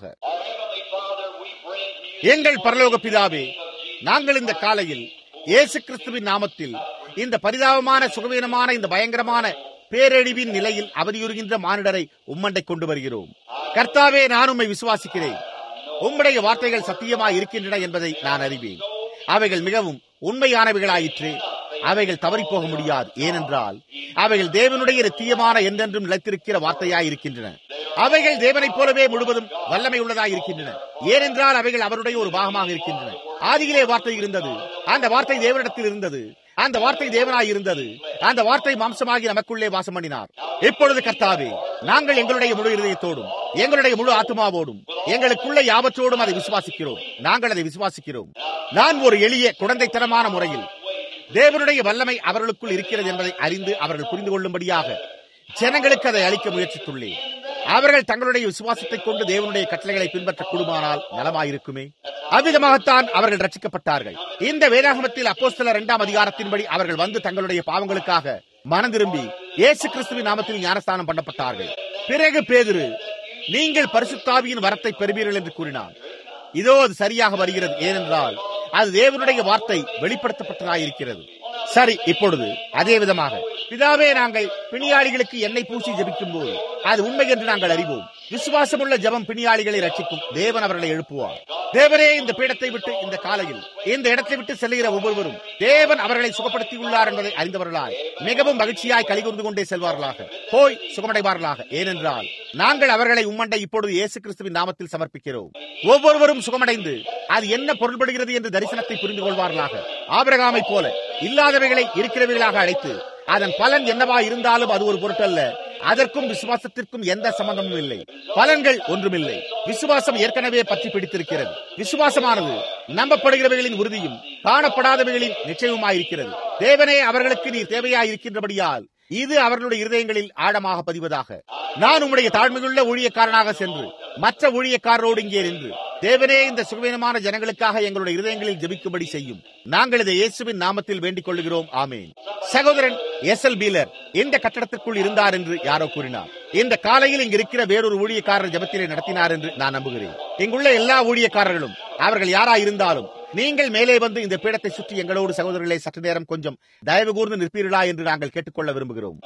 எங்கள் பரலோக பிதாவே நாங்கள் இந்த காலையில் இயேசு கிறிஸ்துவின் நாமத்தில் இந்த பரிதாபமான சுகவீனமான இந்த பயங்கரமான பேரழிவின் நிலையில் அவதியுறுகின்ற மானிடரை உம்மண்டை கொண்டு வருகிறோம் கர்த்தாவே நான் உம்மை விசுவாசிக்கிறேன் உம்முடைய வார்த்தைகள் சத்தியமாய் இருக்கின்றன என்பதை நான் அறிவேன் அவைகள் மிகவும் உண்மையானவைகளாயிற்று அவைகள் தவறி போக முடியாது ஏனென்றால் அவைகள் தேவனுடைய நித்தியமான என்றென்றும் நிலைத்திருக்கிற வார்த்தையாய் இருக்கின்றன அவைகள் தேவனைப் போலவே முழுவதும் வல்லமை உள்ளதாய் இருக்கின்றன ஏனென்றால் அவைகள் அவருடைய ஒரு பாகமாக இருக்கின்றன ஆதியிலே வார்த்தை இருந்தது அந்த வார்த்தை தேவனிடத்தில் இருந்தது அந்த வார்த்தை தேவனாய் இருந்தது அந்த வார்த்தை மாம்சமாகி நமக்குள்ளே வாசம் பண்ணினார் இப்பொழுது கர்த்தாவே நாங்கள் எங்களுடைய முழு இருதயத்தோடும் எங்களுடைய முழு ஆத்மாவோடும் எங்களுக்குள்ள யாவற்றோடும் அதை விசுவாசிக்கிறோம் நாங்கள் அதை விசுவாசிக்கிறோம் நான் ஒரு எளிய குழந்தைத்தனமான முறையில் தேவனுடைய வல்லமை அவர்களுக்குள் இருக்கிறது என்பதை அறிந்து அவர்கள் புரிந்து கொள்ளும்படியாக ஜனங்களுக்கு அதை அளிக்க முயற்சித்துள்ளேன் அவர்கள் தங்களுடைய விசுவாசத்தை கொண்டு தேவனுடைய கட்டளைகளை பின்பற்ற கூடுமானால் நலமாயிருக்குமே அவ்விதமாகத்தான் அவர்கள் ரட்சிக்கப்பட்டார்கள் இந்த வேதாகமத்தில் அப்போஸ்தல இரண்டாம் அதிகாரத்தின்படி அவர்கள் வந்து தங்களுடைய பாவங்களுக்காக மனம் திரும்பி இயேசு கிறிஸ்துவின் நாமத்தில் ஞானஸ்தானம் பண்ணப்பட்டார்கள் பிறகு பேதுரு நீங்கள் பரிசுத்தாவியின் வரத்தை பெறுவீர்கள் என்று கூறினார் இதோ அது சரியாக வருகிறது ஏனென்றால் அது தேவனுடைய வார்த்தை வெளிப்படுத்தப்பட்டதாயிருக்கிறது சரி இப்பொழுது அதே விதமாக பிதாவே நாங்கள் பிணியாளிகளுக்கு எண்ணெய் பூசி ஜெபிக்கும் போது அது உண்மை என்று நாங்கள் அறிவோம் விசுவாசமுள்ள ஜெபம் பிணியாளிகளை ரட்சிக்கும் தேவன் அவர்களை எழுப்புவார் தேவனே இந்த பீடத்தை விட்டு இந்த காலையில் இந்த இடத்தை விட்டு செல்லுகிற ஒவ்வொருவரும் தேவன் அவர்களை சுகப்படுத்தியுள்ளார் என்பதை அறிந்தவர்களாய் மிகவும் மகிழ்ச்சியாய் கலிகூர்ந்து கொண்டே செல்வார்களாக போய் சுகமடைவார்களாக ஏனென்றால் நாங்கள் அவர்களை உம்மண்டை இப்பொழுது இயேசு கிறிஸ்துவின் நாமத்தில் சமர்ப்பிக்கிறோம் ஒவ்வொருவரும் சுகமடைந்து அது என்ன பொருள்படுகிறது என்று தரிசனத்தை புரிந்து கொள்வார்களாக ஆபிரகாமை போல இல்லாதவைகளை இருக்கிறவைகளாக அழைத்து அதன் பலன் என்னவா இருந்தாலும் அது ஒரு பொருட்டல்ல அதற்கும் விசுவாசத்திற்கும் எந்த சம்பந்தமும் இல்லை பலன்கள் ஒன்றுமில்லை விசுவாசம் ஏற்கனவே பற்றி பிடித்திருக்கிறது விசுவாசமானது நம்பப்படுகிறவைகளின் உறுதியும் காணப்படாதவைகளின் நிச்சயமாயிருக்கிறது தேவனே அவர்களுக்கு நீ தேவையாயிருக்கின்றபடியால் இது அவர்களுடைய இருதயங்களில் ஆழமாக பதிவதாக நான் உம்முடைய தாழ்மையுள்ள ஊழியக்காரனாக சென்று மற்ற ஊழியக்காரரோடு இங்கே நின்று தேவனே இந்த சுகவீனமான ஜனங்களுக்காக எங்களுடைய இருதயங்களில் ஜெபிக்கும்படி செய்யும் நாங்கள் இதை இயேசுவின் நாமத்தில் வேண்டிக் கொள்கிறோம் ஆமேன் சகோதரன் எஸ் எல் பீலர் இந்த கட்டடத்திற்குள் இருந்தார் என்று யாரோ கூறினார் இந்த காலையில் இங்கு இருக்கிற வேறொரு ஊழியக்காரர் ஜபத்திலே நடத்தினார் என்று நான் நம்புகிறேன் இங்குள்ள எல்லா ஊழியக்காரர்களும் அவர்கள் யாரா இருந்தாலும் நீங்கள் மேலே வந்து இந்த பீடத்தை சுற்றி எங்களோடு சகோதரர்களை சற்று நேரம் கொஞ்சம் தயவு கூர்ந்து நிற்பீர்களா என்று நாங்கள் கேட்டுக்கொள்ள விரும்புகிறோம்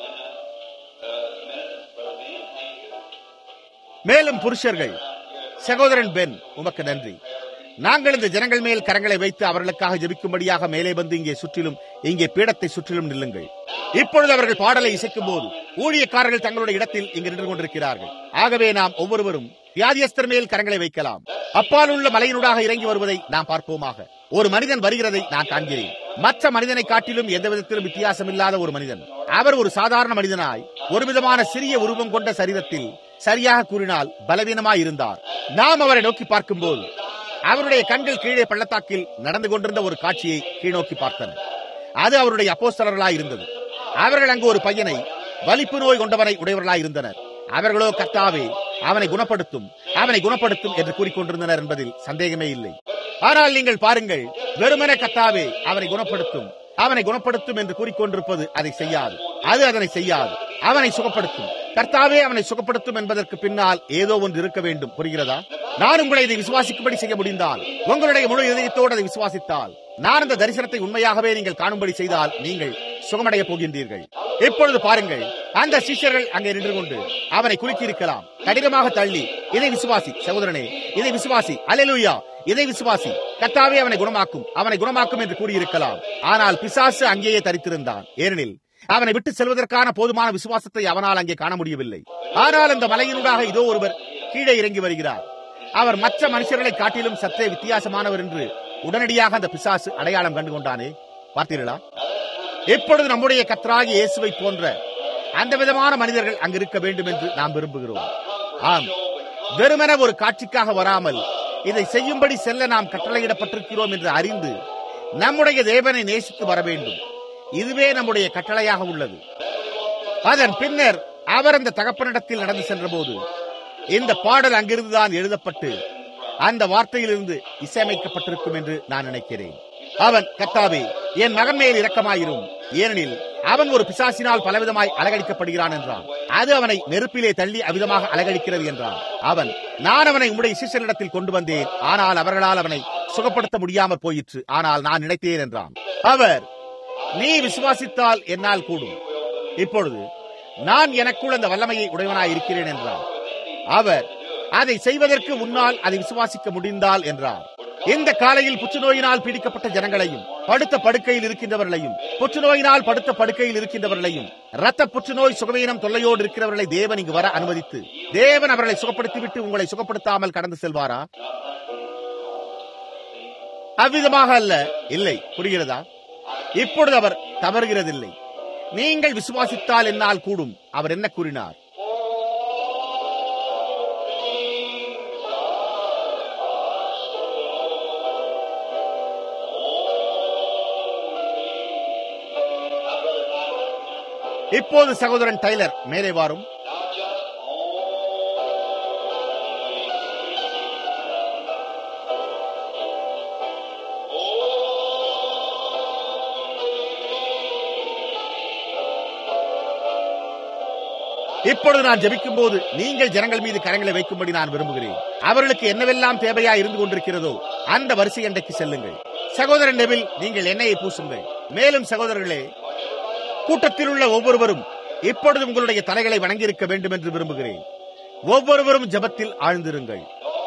மேலும் புருஷர்கள் சகோதரன் பென் உமக்கு நன்றி நாங்கள் இந்த ஜனங்கள் மேல் கரங்களை வைத்து அவர்களுக்காக ஜெபிக்கும்படியாக மேலே வந்து இங்கே சுற்றிலும் இங்கே பீடத்தை சுற்றிலும் நில்லுங்கள் இப்பொழுது அவர்கள் பாடலை இசைக்கும் போது ஊழியக்காரர்கள் தங்களுடைய இடத்தில் இங்கு நின்று கொண்டிருக்கிறார்கள் ஆகவே நாம் ஒவ்வொருவரும் வியாதியஸ்தர் மேல் கரங்களை வைக்கலாம் அப்பால் உள்ள மலையினூடாக இறங்கி வருவதை நாம் பார்ப்போமாக ஒரு மனிதன் வருகிறதை நான் காண்கிறேன் மற்ற மனிதனை காட்டிலும் எந்த விதத்திலும் வித்தியாசம் இல்லாத ஒரு மனிதன் அவர் ஒரு சாதாரண மனிதனாய் ஒரு விதமான சிறிய உருவம் கொண்ட சரீரத்தில் சரியாக கூறினால் பலவீனமாய் இருந்தார் நாம் அவரை நோக்கி பார்க்கும்போது அவருடைய கண்கள் கீழே பள்ளத்தாக்கில் நடந்து கொண்டிருந்த ஒரு காட்சியை கீழ்நோக்கி பார்த்தன அது அவருடைய அப்போஸ்தலர்களாய் இருந்தது அவர்கள் அங்கு ஒரு பையனை வலிப்பு நோய் கொண்டவரை உடையவர்களாய் இருந்தனர் அவர்களோ கர்த்தாவே அவனை குணப்படுத்தும் அவனை குணப்படுத்தும் என்று கூறிக்கொண்டிருந்தனர் என்பதில் சந்தேகமே இல்லை ஆனால் நீங்கள் பாருங்கள் வெறுமன கத்தாவே அவனை குணப்படுத்தும் அவனை குணப்படுத்தும் என்று கூறிக்கொண்டிருப்பது அதை செய்யாது அது அதனை செய்யாது அவனை சுகப்படுத்தும் கர்த்தாவே அவனை சுகப்படுத்தும் என்பதற்கு பின்னால் ஏதோ ஒன்று இருக்க வேண்டும் புரிகிறதா நான் உங்களை இதை விசுவாசிக்கும்படி செய்ய முடிந்தால் உங்களுடைய முழு இதயத்தோடு அதை விசுவாசித்தால் நான் அந்த தரிசனத்தை உண்மையாகவே நீங்கள் காணும்படி செய்தால் நீங்கள் சுகமடைய போகின்றீர்கள் இப்பொழுது பாருங்கள் அந்த சிஷ்யர்கள் அங்கே நின்று கொண்டு அவனை குலுக்கி இருக்கலாம் கடினமாக தள்ளி இதை விசுவாசி சகோதரனே இதை விசுவாசி அலெலுயா இதை விசுவாசி கர்த்தாவே அவனை குணமாக்கும் அவனை குணமாக்கும் என்று கூறியிருக்கலாம் ஆனால் பிசாசு அங்கேயே தரித்திருந்தான் ஏனெனில் அவனை விட்டு செல்வதற்கான போதுமான விசுவாசத்தை அவனால் அங்கே காண முடியவில்லை ஆனால் அந்த மலையினூடாக இதோ ஒருவர் கீழே இறங்கி வருகிறார் அவர் மற்ற மனுஷர்களை காட்டிலும் சற்றே வித்தியாசமானவர் என்று உடனடியாக அந்த பிசாசு அடையாளம் கண்டு கொண்டானே பார்த்தீர்களா இப்பொழுது நம்முடைய கத்தராகி இயேசுவை போன்ற அந்த விதமான மனிதர்கள் அங்கு இருக்க வேண்டும் என்று நாம் விரும்புகிறோம் ஆம் வெறுமன ஒரு காட்சிக்காக வராமல் இதை செய்யும்படி செல்ல நாம் கட்டளையிடப்பட்டிருக்கிறோம் என்று அறிந்து நம்முடைய தேவனை நேசித்து வர வேண்டும் இதுவே நம்முடைய கட்டளையாக உள்ளது அதன் பின்னர் அவர் அந்த தகப்பனிடத்தில் நடந்து சென்றபோது இந்த பாடல் அங்கிருந்துதான் எழுதப்பட்டு அந்த வார்த்தையிலிருந்து இசையமைக்கப்பட்டிருக்கும் என்று நான் நினைக்கிறேன் அவன் கத்தாவே என் மகன் மேல் இரக்கமாயிரும் ஏனெனில் அவன் ஒரு பிசாசினால் பலவிதமாய் அலகடிக்கப்படுகிறான் என்றான் அது அவனை நெருப்பிலே தள்ளி அவிதமாக அலகடிக்கிறது என்றான் அவன் நான் அவனை உம்முடைய சிஷரிடத்தில் கொண்டு வந்தேன் ஆனால் அவர்களால் அவனை சுகப்படுத்த முடியாமல் போயிற்று ஆனால் நான் நினைத்தேன் என்றான் அவர் நீ விசுவாசித்தால் என்னால் கூடும் இப்பொழுது நான் எனக்குள் அந்த வல்லமையை உடையவனாய் இருக்கிறேன் என்றார் அவர் அதை செய்வதற்கு முன்னால் அதை விசுவாசிக்க முடிந்தால் என்றார் இந்த காலையில் புற்றுநோயினால் பீடிக்கப்பட்ட ஜனங்களையும் படுத்த படுக்கையில் இருக்கின்றவர்களையும் புற்றுநோயினால் படுத்த படுக்கையில் இருக்கின்றவர்களையும் ரத்த புற்றுநோய் சுகவீனம் தொல்லையோடு இருக்கிறவர்களை தேவன் இங்கு வர அனுமதித்து தேவன் அவர்களை சுகப்படுத்திவிட்டு உங்களை சுகப்படுத்தாமல் கடந்து செல்வாரா அவ்விதமாக அல்ல இல்லை புரிகிறதா இப்பொழுது அவர் தவறுகிறதில்லை நீங்கள் விசுவாசித்தால் என்னால் கூடும் அவர் என்ன கூறினார் இப்போது சகோதரன் டைலர் மேலே வாரும் இப்பொழுது நான் ஜெபிக்கும் போது நீங்கள் ஜனங்கள் மீது கரங்களை வைக்கும்படி நான் விரும்புகிறேன் அவர்களுக்கு என்னவெல்லாம் தேவையா இருந்து கொண்டிருக்கிறதோ அந்த வரிசை அண்டைக்கு செல்லுங்கள் சகோதரன் நெவில் நீங்கள் எண்ணெயை பூசுங்கள் மேலும் சகோதரர்களே கூட்டத்தில் உள்ள ஒவ்வொருவரும் இப்பொழுது உங்களுடைய தலைகளை வணங்கியிருக்க வேண்டும் என்று விரும்புகிறேன் ஒவ்வொருவரும் ஜெபத்தில் ஆழ்ந்திருங்கள்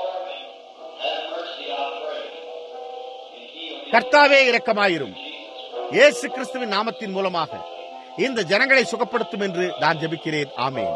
கர்த்தாவே இரக்கமாயிரும் இயேசு கிறிஸ்துவின் நாமத்தின் மூலமாக இந்த ஜனங்களை சுகப்படுத்தும் என்று நான் ஜெபிக்கிறேன் ஆமேன்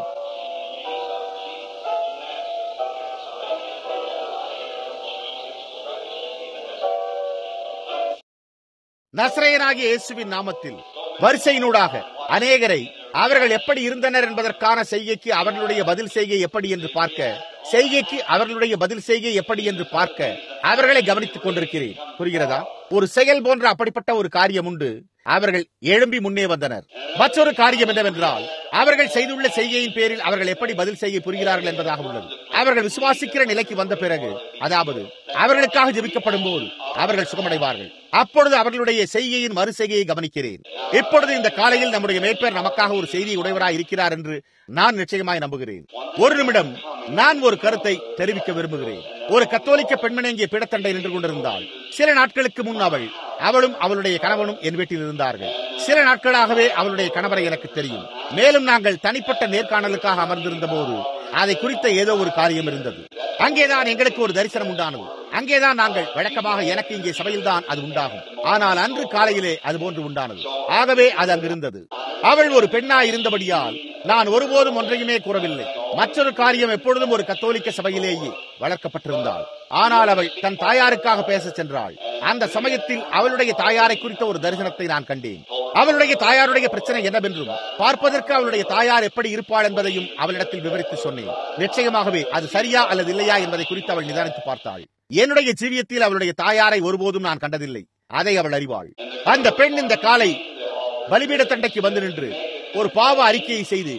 நசரேயனாகிய இயேசுவின் நாமத்தில் வரிசையினூடாக அநேகரை அவர்கள் எப்படி இருந்தனர் என்பதற்கான செய்கைக்கு அவர்களுடைய பதில் செய்கை எப்படி என்று பார்க்க செய்கைக்கு அவர்களுடைய பதில் செய்கை எப்படி என்று பார்க்க அவர்களை கவனித்துக் கொண்டிருக்கிறேன் புரிகிறதா ஒரு செயல் போன்ற அப்படிப்பட்ட ஒரு காரியம் உண்டு அவர்கள் எழும்பி முன்னே வந்தனர் மற்றொரு காரியம் என்னவென்றால் அவர்கள் செய்துள்ள செய்கையின் பேரில் அவர்கள் எப்படி பதில் செய்ய புரிகிறார்கள் என்பதாக உள்ளது அவர்கள் விசுவாசிக்கிற நிலைக்கு வந்த பிறகு அதாவது அவர்களுக்காக ஜெபிக்கப்படும் போது அவர்கள் சுகமடைவார்கள் அப்பொழுது அவர்களுடைய செய்கையின் மறு செய்கையை கவனிக்கிறேன் இப்பொழுது இந்த காலையில் நம்முடைய மேற்பேர் நமக்காக ஒரு செய்தி உடையவராய் இருக்கிறார் என்று நான் நிச்சயமாய் நம்புகிறேன் ஒரு நிமிடம் நான் ஒரு கருத்தை தெரிவிக்க விரும்புகிறேன் ஒரு கத்தோலிக்க பெண்மணி இங்கே பீடத்தண்டை நின்று கொண்டிருந்தாள் சில நாட்களுக்கு முன் அவள் அவளும் அவளுடைய கணவனும் என் வீட்டில் இருந்தார்கள் சில நாட்களாகவே அவளுடைய கணவரை எனக்கு தெரியும் மேலும் நாங்கள் தனிப்பட்ட நேர்காணலுக்காக அமர்ந்திருந்த போது அதை குறித்த ஏதோ ஒரு காரியம் இருந்தது அங்கேதான் எங்களுக்கு ஒரு தரிசனம் உண்டானது அங்கேதான் நாங்கள் வழக்கமாக எனக்கு இங்கே சபையில்தான் அது உண்டாகும் ஆனால் அன்று காலையிலே அது போன்று உண்டானது ஆகவே அது அங்கிருந்தது அவள் ஒரு பெண்ணா இருந்தபடியால் நான் ஒருபோதும் ஒன்றையுமே கூறவில்லை மற்றொரு காரியம் எப்பொழுதும் ஒரு கத்தோலிக்க சபையிலேயே வளர்க்கப்பட்டிருந்தாள் ஆனால் அவள் தன் தாயாருக்காக பேச சென்றாள் அந்த சமயத்தில் அவளுடைய தாயாரை குறித்த ஒரு தரிசனத்தை நான் கண்டேன் அவளுடைய தாயாருடைய பிரச்சனை என்னவென்றும் பார்ப்பதற்கு அவளுடைய தாயார் எப்படி இருப்பாள் என்பதையும் அவளிடத்தில் விவரித்து சொன்னேன் நிச்சயமாகவே அது சரியா அல்லது இல்லையா என்பதை குறித்து அவள் நிதானித்து பார்த்தாள் என்னுடைய ஜீவியத்தில் அவளுடைய தாயாரை ஒருபோதும் நான் கண்டதில்லை அதை அவள் அறிவாள் அந்த பெண் இந்த காலை பலிபீட தண்டைக்கு வந்து நின்று ஒரு பாவ அறிக்கையை செய்து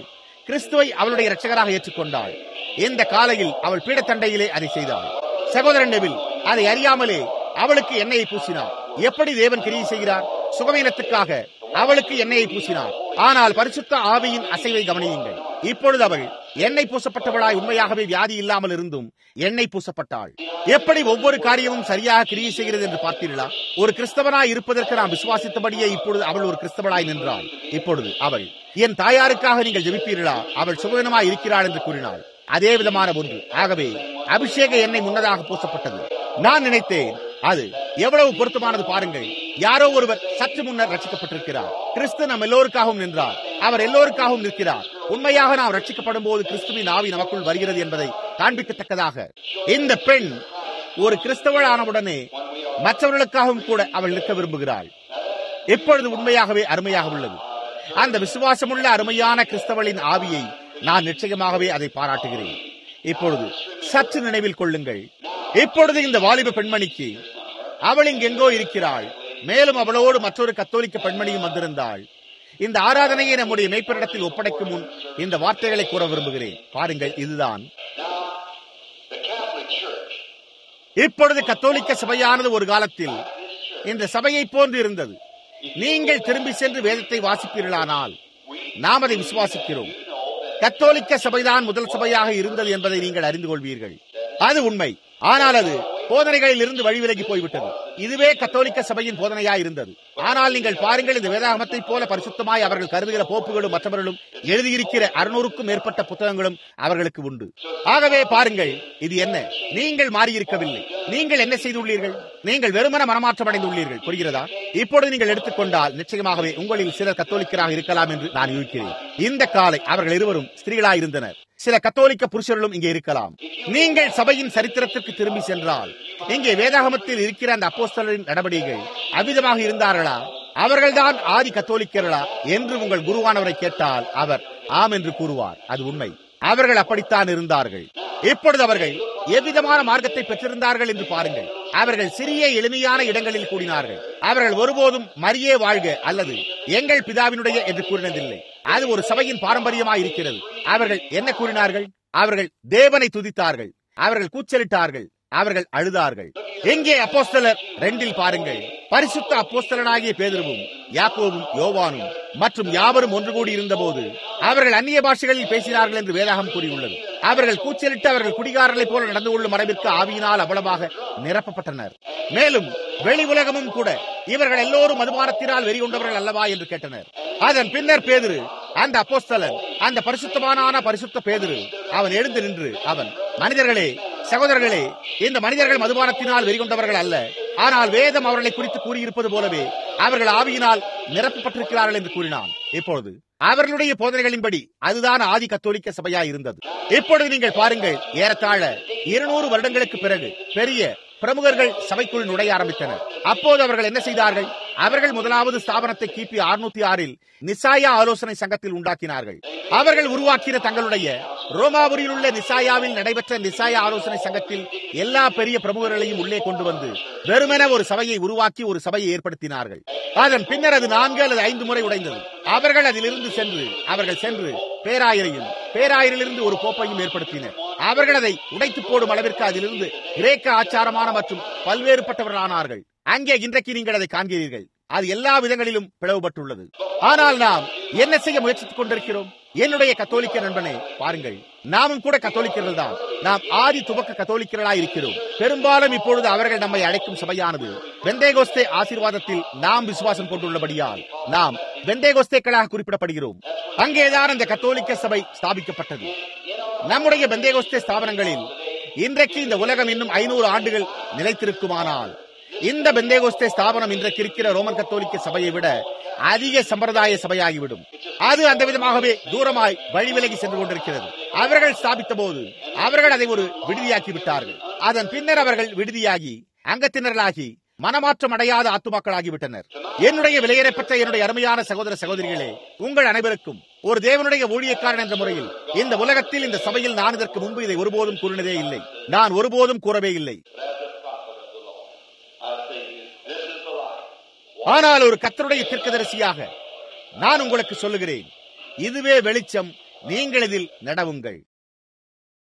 கிறிஸ்துவை அவளுடைய இரட்சகராக ஏற்றுக்கொண்டாள் இந்த காலையில் அவள் பீடத்தண்டையிலே அதை செய்தாள் சகோதரன் நெவில் அதை அறியாமலே அவளுக்கு எண்ணெயை பூசினார் எப்படி தேவன் கிரியை செய்கிறார் சுகவீனத்துக்காக அவளுக்கு எண்ணெயை பூசினார் ஆனால் பரிசுத்த ஆவியின் அசைவை கவனியுங்கள் இப்பொழுது அவள் எண்ணெய் பூசப்பட்டவளாய் உண்மையாகவே வியாதி இல்லாமல் இருந்தும் எண்ணெய் பூசப்பட்டாள் எப்படி ஒவ்வொரு காரியமும் சரியாக கிரியை செய்கிறது என்று பார்த்தீர்களா ஒரு கிறிஸ்தவனாய் இருப்பதற்கு நாம் விசுவாசித்தபடியே இப்பொழுது அவள் ஒரு கிறிஸ்தவனாய் நின்றாள் இப்பொழுது அவள் என் தாயாருக்காக நீங்கள் ஜெபிப்பீர்களா அவள் சுகவீனமாய் இருக்கிறாள் என்று கூறினாள் அதே விதமான ஒன்று ஆகவே அபிஷேக எண்ணெய் முன்னதாக பூசப்பட்டது நான் நினைத்தேன் அது எவ்வளவு பொருத்தமானது பாருங்கள் யாரோ ஒருவர் சற்று முன்னர் ரட்சிக்கப்பட்டிருக்கிறார் கிறிஸ்து நம் எல்லோருக்காகவும் நின்றார் அவர் எல்லோருக்காகவும் நிற்கிறார் உண்மையாக நாம் ரட்சிக்கப்படும் போது கிறிஸ்துவின் ஆவி நமக்குள் வருகிறது என்பதை காண்பிக்கத்தக்கதாக இந்த பெண் ஒரு கிறிஸ்தவள் ஆனவுடனே மற்றவர்களுக்காகவும் கூட அவள் நிற்க விரும்புகிறாள் இப்பொழுது உண்மையாகவே அருமையாக உள்ளது அந்த விசுவாசமுள்ள அருமையான கிறிஸ்தவளின் ஆவியை நான் நிச்சயமாகவே அதை பாராட்டுகிறேன் இப்பொழுது சற்று நினைவில் கொள்ளுங்கள் இப்பொழுது இந்த வாலிப பெண்மணிக்கு அவள் இங்கெங்கோ இருக்கிறாள் மேலும் அவளோடு மற்றொரு கத்தோலிக்க பெண்மணியும் வந்திருந்தாள் இந்த ஆராதனையை நம்முடைய மெய்ப்பரிடத்தில் ஒப்படைக்கும் முன் இந்த வார்த்தைகளை கூற விரும்புகிறேன் பாருங்கள் இதுதான் The Catholic Church இப்பொழுது கத்தோலிக்க சபையானது ஒரு காலத்தில் இந்த சபையை போன்று இருந்தது நீங்கள் திரும்பி சென்று வேதத்தை வாசிப்பீர்களானால் நாம் அதை விசுவாசிக்கிறோம் கத்தோலிக்க சபைதான் முதல் சபையாக இருந்தது என்பதை நீங்கள் அறிந்து கொள்வீர்கள் அது உண்மை ஆனால் அது போதனைகளில் இருந்து வழிவிலகி போய்விட்டது இதுவே கத்தோலிக்க சபையின் போதனையாய் இருந்தது ஆனால் நீங்கள் பாருங்கள் இந்த வேதாகமத்தை போல பரிசுத்தமாய் அவர்கள் கருதுகிற போப்புகளும் மற்றவர்களும் எழுதியிருக்கிற அறுநூறுக்கும் மேற்பட்ட புத்தகங்களும் அவர்களுக்கு உண்டு ஆகவே பாருங்கள் இது என்ன நீங்கள் மாறியிருக்கவில்லை நீங்கள் என்ன செய்துள்ளீர்கள் நீங்கள் வெறுமன மனமாற்றம் அடைந்துள்ளீர்கள் புரிகிறதா இப்பொழுது நீங்கள் எடுத்துக்கொண்டால் நிச்சயமாகவே உங்களில் சிலர் கத்தோலிக்கராக இருக்கலாம் என்று நான் யூகிக்கிறேன் இந்த காலை அவர்கள் இருவரும் ஸ்திரீகளாய் இருந்தனர் சில கத்தோலிக்க புருஷர்களும் இங்கே இருக்கலாம் நீங்கள் சபையின் சரித்திரத்திற்கு திரும்பி சென்றால் இங்கே வேதாகமத்தில் இருக்கிற அந்த அப்போஸ்தலரின் நடவடிக்கைகள் அவ்விதமாக இருந்தார்களா அவர்கள்தான் ஆதி கத்தோலிக்கர்களா என்று உங்கள் குருவானவரை கேட்டால் அவர் ஆம் என்று கூறுவார் அது உண்மை அவர்கள் அப்படித்தான் இருந்தார்கள் இப்பொழுது அவர்கள் எவ்விதமான மார்க்கத்தை பெற்றிருந்தார்கள் என்று பாருங்கள் அவர்கள் சிறிய எளிமையான இடங்களில் கூடினார்கள் அவர்கள் ஒருபோதும் மரியே வாழ்க அல்லது எங்கள் பிதாவினுடைய என்று கூறினதில்லை அது ஒரு சபையின் பாரம்பரியமாய் இருக்கிறது அவர்கள் என்ன கூறினார்கள் அவர்கள் தேவனை துதித்தார்கள் அவர்கள் கூச்சலிட்டார்கள் அவர்கள் அழுதார்கள் எங்கே அப்போஸ்தலர் ரெண்டில் பாருங்கள் பரிசுத்த அப்போஸ்தலனாகிய பேதுருவும் யாக்கோவும் யோவானும் மற்றும் யாவரும் ஒன்று கூடி இருந்தபோது அவர்கள் அந்நிய பாஷைகளில் பேசினார்கள் என்று வேதாகம் கூறியுள்ளது அவர்கள் கூச்சலிட்டு அவர்கள் குடிகாரர்களைப் போல நடந்து கொள்ளும் அளவிற்கு ஆவியினால் அவ்வளவாக நிரப்பப்பட்டனர் மேலும் வெளி உலகமும் கூட இவர்கள் எல்லோரும் மதுபானத்தினால் வெறி கொண்டவர்கள் அல்லவா என்று கேட்டனர் அதன் பின்னர் பேதுரு அந்த அப்போஸ்தலன் அந்த பரிசுத்தமானான பரிசுத்த பேதுரு அவன் எழுந்து நின்று அவன் மனிதர்களே சகோதரர்களே இந்த மனிதர்கள் மதுபானத்தினால் வெறிகொண்டவர்கள் அல்ல ஆனால் வேதம் அவர்களை குறித்து கூறியிருப்பது போலவே அவர்கள் ஆவியினால் நிரப்பப்பட்டிருக்கிறார்கள் என்று கூறினான் இப்பொழுது அவர்களுடைய போதனைகளின்படி அதுதான் ஆதி கத்தோலிக்க சபையா இருந்தது இப்பொழுது நீங்கள் பாருங்கள் ஏறத்தாழ இருநூறு வருடங்களுக்கு பிறகு பெரிய பிரமுகர்கள் சபைக்குள் நுழைய ஆரம்பித்தனர் அப்போது அவர்கள் என்ன செய்தார்கள் அவர்கள் முதலாவது ஸ்தாபனத்தை கிபி அறுநூத்தி ஆறில் நிசாயா ஆலோசனை சங்கத்தில் உண்டாக்கினார்கள் அவர்கள் உருவாக்கின தங்களுடைய ரோமாபுரியில் உள்ள நிசாயாவில் நடைபெற்ற நிசாயா ஆலோசனை சங்கத்தில் எல்லா பெரிய பிரமுகர்களையும் உள்ளே கொண்டு வந்து வெறுமென ஒரு சபையை உருவாக்கி ஒரு சபையை ஏற்படுத்தினார்கள் அதன் பின்னர் அது நான்கு அல்லது ஐந்து முறை உடைந்தது அவர்கள் அதிலிருந்து சென்று அவர்கள் சென்று பேராயரையும் பேராயரிலிருந்து ஒரு கோப்பையும் ஏற்படுத்தினர் அவர்கள் அதை உடைத்து போடும் அளவிற்கு அதிலிருந்து கிரேக்க ஆச்சாரமான மற்றும் பல்வேறுபட்டவர்களானார்கள் அங்கே இன்றைக்கு நீங்கள் அதை காண்கிறீர்கள் அது எல்லா விதங்களிலும் பிளவுபட்டுள்ளது ஆனால் நாம் என்ன செய்ய முயற்சித்துக் கொண்டிருக்கிறோம் என்னுடைய கத்தோலிக்க நண்பனே பாருங்கள் நாமும் கூட கத்தோலிக்கர்கள் தான் நாம் ஆதி துவக்க கத்தோலிக்கர்களாய் இருக்கிறோம் பெரும்பாலும் இப்பொழுது அவர்கள் நம்மை அழைக்கும் சபையானது வெந்தேகோஸ்தே ஆசீர்வாதத்தில் நாம் விசுவாசம் கொண்டுள்ளபடியால் நாம் வெந்தேகோஸ்தேக்களாக குறிப்பிடப்படுகிறோம் அங்கேதான் அந்த கத்தோலிக்க சபை ஸ்தாபிக்கப்பட்டது நம்முடைய பெந்தேகோஸ்தே ஸ்தாபனங்களில் இன்றைக்கு இந்த உலகம் இன்னும் ஐநூறு ஆண்டுகள் நிலைத்திருக்குமானால் இந்த பெந்தேகோஸ்தே ஸ்தாபனம் இன்றைக்கு இருக்கிற ரோமன் கத்தோலிக்க சபையை விட அதிக சம்பிரதாய சபையாகிவிடும் அது அந்த விதமாகவே தூரமாய் வழி விலகி சென்று கொண்டிருக்கிறது அவர்கள் ஸ்தாபித்த போது அவர்கள் அதை ஒரு விடுதியாக்கி விட்டார்கள் அதன் பின்னர் அவர்கள் விடுதியாகி அங்கத்தினர்களாகி மனமாற்றம் அடையாத ஆத்துமாக்களாகிவிட்டனர் என்னுடைய விலையேறப்பட்ட என்னுடைய அருமையான சகோதர சகோதரிகளே உங்கள் அனைவருக்கும் ஒரு தேவனுடைய ஊழியக்காரன் என்ற முறையில் இந்த உலகத்தில் இந்த சபையில் நான் இதற்கு முன்பு இதை ஒருபோதும் கூறினதே இல்லை நான் ஒருபோதும் கூறவே இல்லை I say, this is the life. ஆனால் ஒரு கத்தருடைய தீர்க்கதரிசியாக நான் உங்களுக்கு சொல்லுகிறேன் இதுவே வெளிச்சம் நீங்கள் இதில் நடவுங்கள்